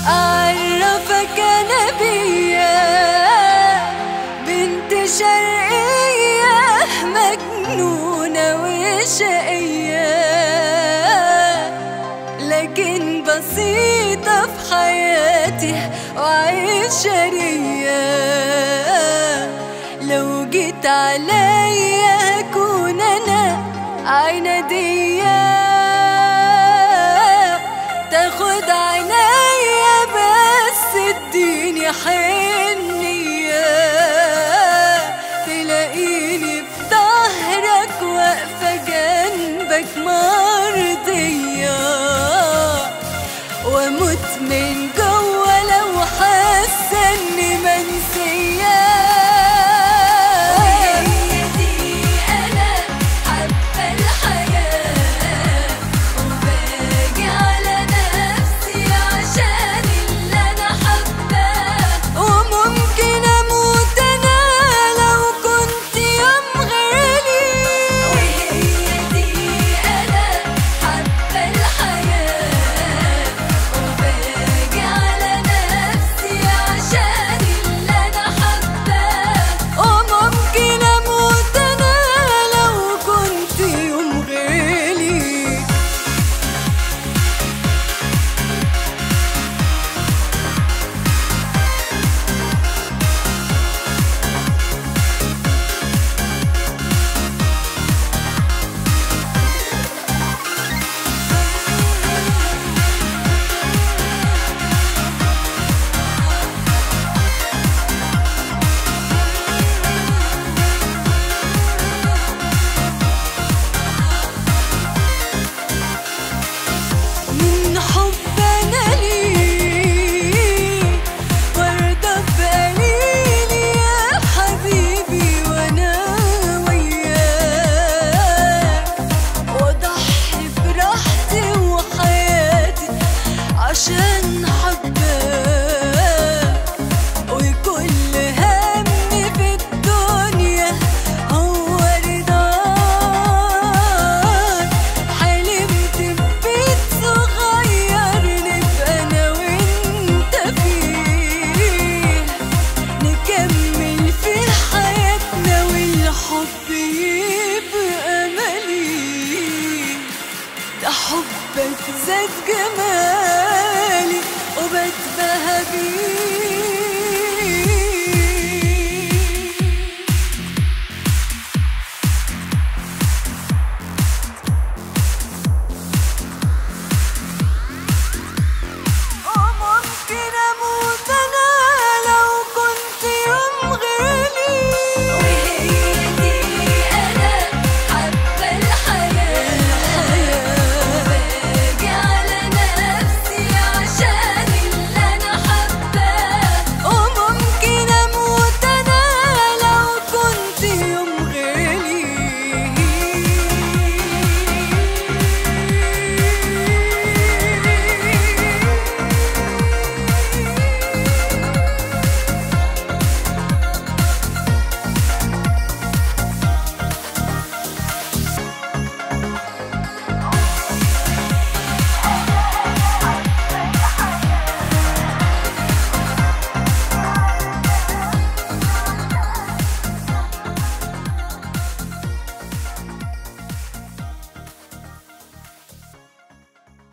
أعرفك أنا بيا بنت شرقية مجنونة وشقية لكن بسيطة في حياتي وعشرية لو جيت عليا هكون أنا عنادية تاخد عينيا بس اديني حنية تلاقيني في ظهرك واقفة جنبك مرضية واموت من جوه لو حاسة اني منسية وهي دي انا حابة الحياة وباجي على نفسي عشان اللي انا حباه وممكن اموت انا لو كنت يوم غيري وهي دي انا حابة الحياة وباجي على نفسي عشان اللي انا حباه وممكن اموت انا لو كنت يوم غيري من حب انا ليك وارضى بقليلي يا حبيبي وانا وياك واضحي براحتي وحياتي عشان حباك وكل همي في الدنيا هو رضاك حلمت ببيت صغير نبقى انا وانت فيه نكمل فيه حياتنا والحب يبقى مليء ده حبك زاد جمالي وبتبهى بيه